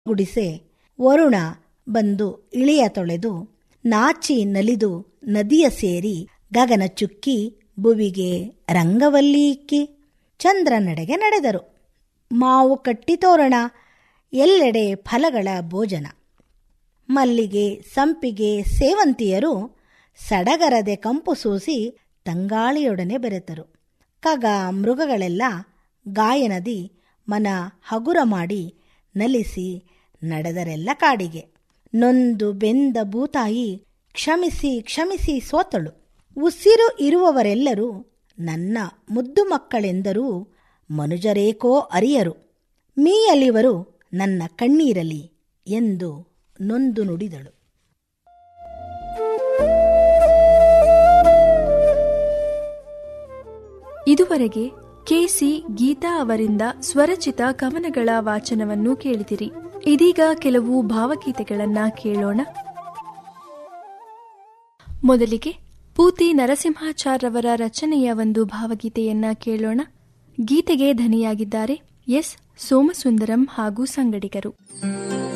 ಗುಡಿಸೆ ವರುಣ ಬಂದು ಇಳಿಯ ತೊಳೆದು ನಾಚಿ ನಲಿದು ನದಿಯ ಸೇರಿ ಗಗನ ಚುಕ್ಕಿ ಭುವಿಗೆ ರಂಗವಲ್ಲೀಕ್ಕಿ ಚಂದ್ರನಡೆಗೆ ನಡೆದರು ಮಾವು ಕಟ್ಟಿ ತೋರಣ ಎಲ್ಲೆಡೆ ಫಲಗಳ ಭೋಜನ ಮಲ್ಲಿಗೆ ಸಂಪಿಗೆ ಸೇವಂತಿಯರು ಸಡಗರದೆ ಕಂಪು ಸೂಸಿ ತಂಗಾಳಿಯೊಡನೆ ಬೆರೆತರು ಕಗ ಮೃಗಗಳೆಲ್ಲ ಗಾಯನದಿ ಮನ ಹಗುರ ಮಾಡಿ ನಲಿಸಿ ನಡೆದರೆಲ್ಲ ಕಾಡಿಗೆ ನೊಂದು ಬೆಂದ ಭೂತಾಯಿ ಕ್ಷಮಿಸಿ ಕ್ಷಮಿಸಿ ಸೋತಳು ಉಸಿರು ಇರುವವರೆಲ್ಲರೂ ನನ್ನ ಮುದ್ದು ಮಕ್ಕಳೆಂದರೂ ಮನುಜರೇಕೋ ಅರಿಯರು ಮೀಯಲಿವರು ನನ್ನ ಕಣ್ಣೀರಲಿ ಎಂದು ನೊಂದು ನುಡಿದಳು ಇದುವರೆಗೆ ಕೆಸಿ ಗೀತಾ ಅವರಿಂದ ಸ್ವರಚಿತ ಕವನಗಳ ವಾಚನವನ್ನು ಕೇಳಿದಿರಿ ಇದೀಗ ಕೆಲವು ಭಾವಗೀತೆಗಳನ್ನ ಕೇಳೋಣ ಮೊದಲಿಗೆ ಪೂತಿ ನರಸಿಂಹಾಚಾರ್ಯವರ ರಚನೆಯ ಒಂದು ಭಾವಗೀತೆಯನ್ನ ಕೇಳೋಣ ಗೀತೆಗೆ ಧನಿಯಾಗಿದ್ದಾರೆ ಎಸ್ ಸೋಮಸುಂದರಂ ಹಾಗೂ ಸಂಗಡಿಗರು